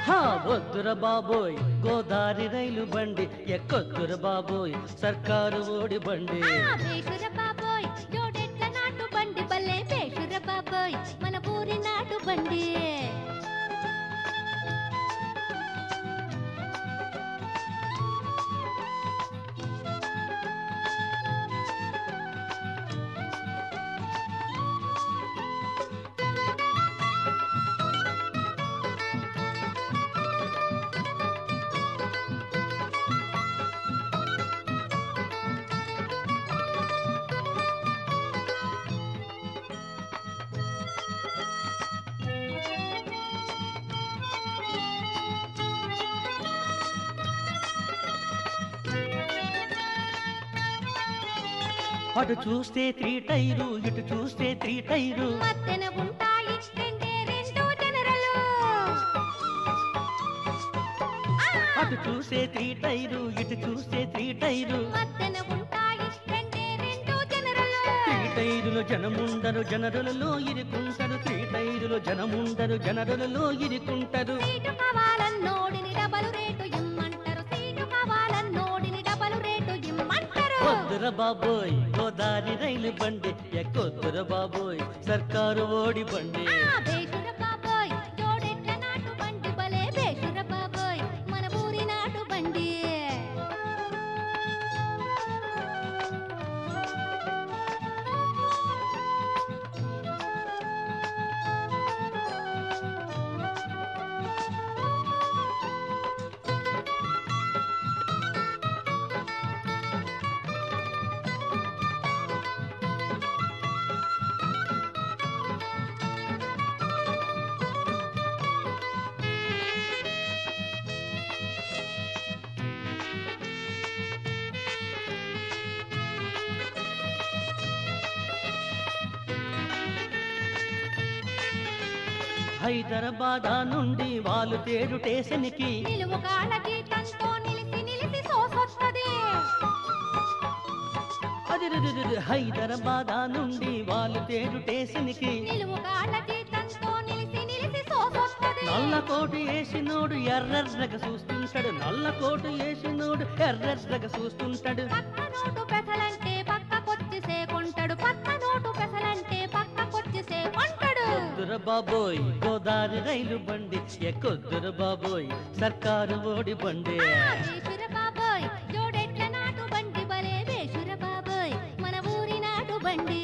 హా వద్దుర బాబోయ్ గోదారి రైలు బండి ఎక్కొద్దుర బాబోయ్ సర్కారు ఓడి బండి ఆ బేషుర బాబోయ్ జోడెట్ల నాటు బండి బల్లే బేషుర బాబోయ్ మన ఊరి నాటు బండి అటు చూస్తే త్రీ టైరు ఇటు చూస్తే త్రీ టైరు మత్తెన ఉంటాయి రెండే రెండు జనరలు అటు చూస్తే త్రీ టైరు ఇటు చూస్తే త్రీ టైరు మత్తెన ఉంటాయి రెండే రెండు జనరలు త్రీ టైరులో జనముండరు జనరులలో ఇరుకుంటారు త్రీ టైరులో జనముండరు జనరులలో ఇరుకుంటారు సీటు కావాలన్నోడిని డబలు రేటు ఇమ్మంటారు సీటు కావాలన్నోడిని డబలు రేటు ఇమ్మంటారు వద్దుర బాబోయ్ గోదారి రైలు బండి ఎక్కొద్దుర బాబోయ్ సర్కారు ఓడి బండి ఆ బేషుర బాబోయ్ జోడెట్ల నాటు బండి బలే బేషుర బాబోయ్ మన ఊరి నాటు బండి హైదరాబాద్ నుండి వాళ్ళు తేరు స్టేషన్కి నిలువు కాళ్ళ గీతంతో నిలిసి నిలిసి సోసొత్తది అదిరిరిరిరి హైదరాబాద్ నుండి వాళ్ళు తేరు స్టేషన్కి నిలువు కాళ్ళ గీతంతో నిలిసి నిలిసి సోసొత్తది నల్ల కోటు వేసినోడు ఎర్రెర్రగ చూస్తుంటాడు నల్ల కోటు వేసినోడు ఎర్రెర్రగ చూస్తుంటాడు పక్క నోటు పెసలంటే పక్కకొచ్చి సేకొంటాడు పక్క నోటు పెసలంటే పక్కకొచ్చి సేకొంటాడు వద్దుర బాబోయ్ గోదారి రైలు బండి ఎక్కొద్దుర బాబోయ్ సర్కారు ఓడి బండి ఆ బేషుర బాబోయ్ జోడెట్ల నాటు బండి బలే బేషుర బాబోయ్ మన ఊరి నాటు బండి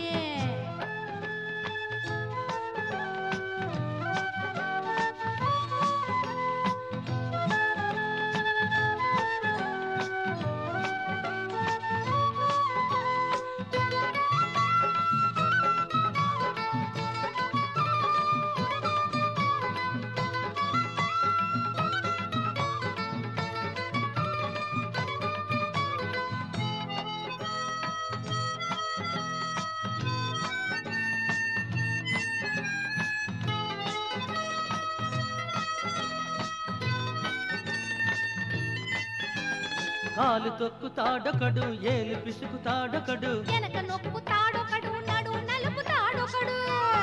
కాలు తొక్కుతాడొకడు ఏలు పిసుకుతాడొకడు వెనక నొక్కుతాడొకడు నడు నలుపుతాడొకడు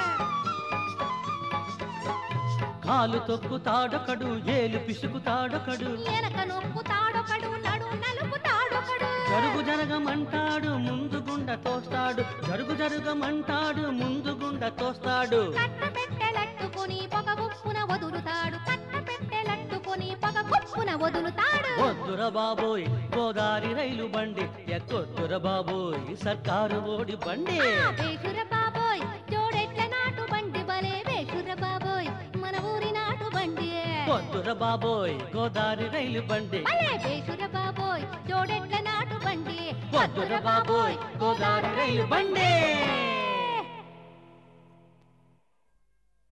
కాలు తొక్కుతాడొకడు ఏలు పిసుకుతాడొకడు వెనక నొక్కుతాడొకడు నడు నలుపుతాడొకడు జరుగు జరగమంటాడు ముందు గుండ తోస్తాడు జరుగు జరగమంటాడు ముందు గుండ తోస్తాడు కట్ట పెట్టెలట్టుకొని పొగ గుప్పున వదులుతాడు కట్ట పెట్టెలట్టుకొని పొగ గుప్పున వదులుతాడు వద్దుర బాబోయ్ గోదారి రైలు బండి ఎక్కొద్దుర బాబోయ్ సర్కారు ఓడి బండి ఆ బేషుర బాబోయ్ జోడెట్ల నాటు బండి బలే బేషుర బాబోయ్ మన ఊరి నాటు బండి వద్దుర బాబోయ్ గోదారి రైలు బండి భలే బేషుర బాబోయ్ జోడెట్ల నాటు బండి వద్దుర బాబోయ్ గోదారి రైలు బండి